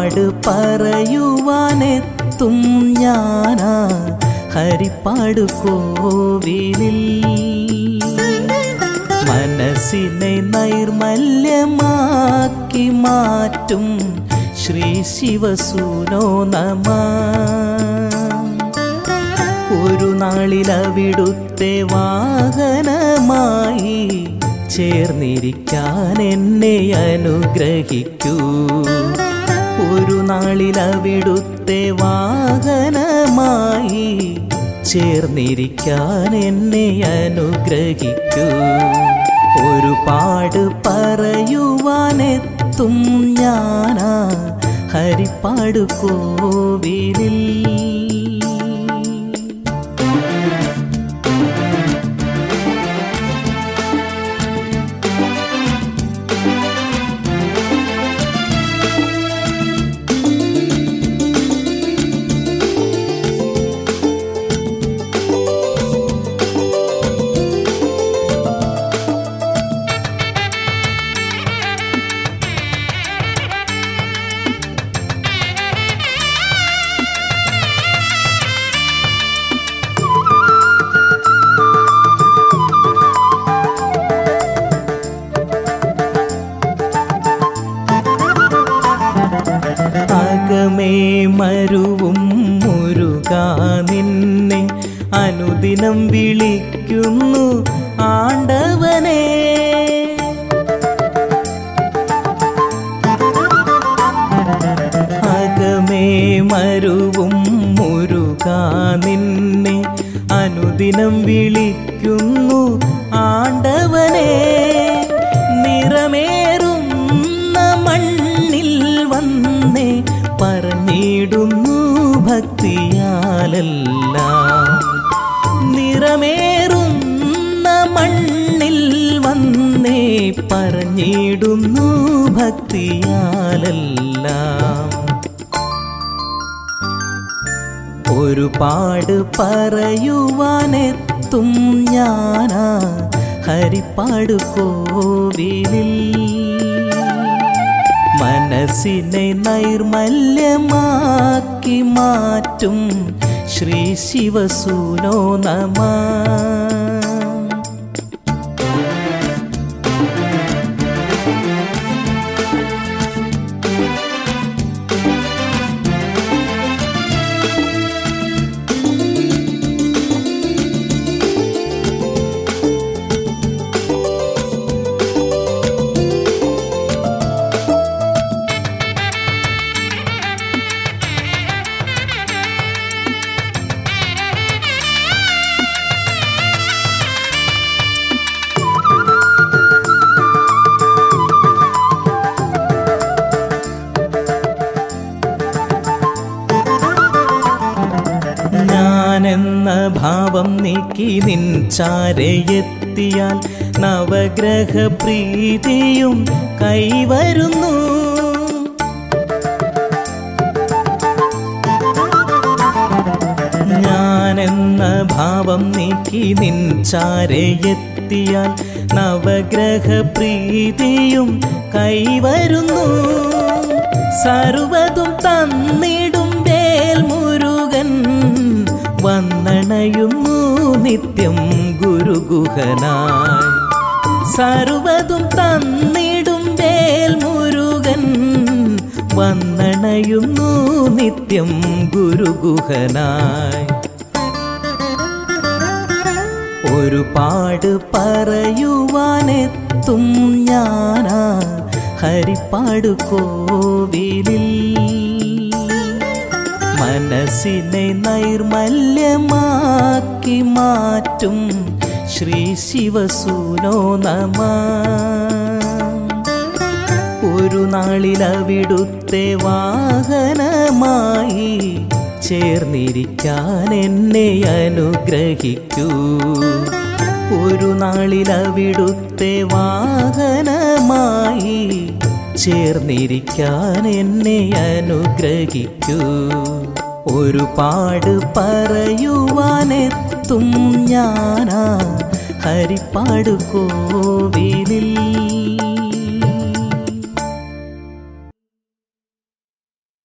പാട് പറയുവാനെത്തും ഞാനാ ഹരിപ്പാട് കോവിലിൽ മനസ്സിനെ നൈർമല്യമാക്കി മാറ്റും ശ്രീ ശിവസൂനോ നമ ഒരു നാളിലവിടുത്തെ വാഹനമായി ചേർന്നിരിക്കാൻ എന്നെ അനുഗ്രഹിക്കൂ ഒരു നാളിലവിടുത്തെ വാഹനമായി ചേർന്നിരിക്കാൻ എന്നെ അനുഗ്രഹിക്കൂ ഒരുപാട് പറയുവാനെത്തും ഞാനാ ഹരിപ്പാട് കോവിലിൽ അകമേ മരുവും മുരുകാ നിന്നെ അനുദിനം വിളിക്കുന്നു ആണ്ടവനെ അകമേ മരുവും മുരുകാ നിന്നെ അനുദിനം വിളിക്കുന്നു ആണ്ടവനെ നിറമേറുന്ന മണ്ണിൽ വന്നേ പറഞ്ഞിടുന്നു ഭക്തിയാലല്ല നിറമേറുന്ന മണ്ണിൽ വന്നേ പറഞ്ഞിടുന്നു ഭക്തിയാലല്ല ഒരുപാട് പറയുവാനെത്തും ഞാനാ ഹരിപ്പാട് കോവിലിൽ മനസ്സിനെ നൈർമല്യമാക്കി മാറ്റും ശ്രീ ശിവസൂനോ നമ ഞാനെന്ന ഭാവം നീക്കി നിൻ ചാരയെത്തിയാൽ നവഗ്രഹ പ്രീതിയും കൈവരുന്നു ഞാനെന്ന ഭാവം നീക്കി നിൻ ചാരയെത്തിയാൽ നവഗ്രഹ പ്രീതിയും കൈവരുന്നു സർവതും തന്നിടും വേൽ മുരുകൻ വന്നണയുന്നു നിത്യം ഗുരുഗുഹനായി സർവതും തന്നിടും വേൽ മുരുകൻ വന്നണയുന്നു നിത്യം ഗുരുഗുഹനായി ഒരുപാട് പറയുവാനെത്തും ഞാനാ ഹരിപ്പാട് കോവിലിൽ മനസ്സിനെ നൈർമല്യമാക്കി മാറ്റും ശ്രീ ശിവസൂനോ നമ ഒരു നാളിലവിടുത്തെ വാഹനമായി ചേർന്നിരിക്കാൻ എന്നെ അനുഗ്രഹിക്കൂ ഒരു നാളിലവിടുത്തെ വാഹനമായി ചേർന്നിരിക്കാൻ എന്നെ അനുഗ്രഹിക്കൂ ഒരുപാട് പറയുവാനെത്തും ഞാനാ ഹരിപ്പാട് കോവിലിൽ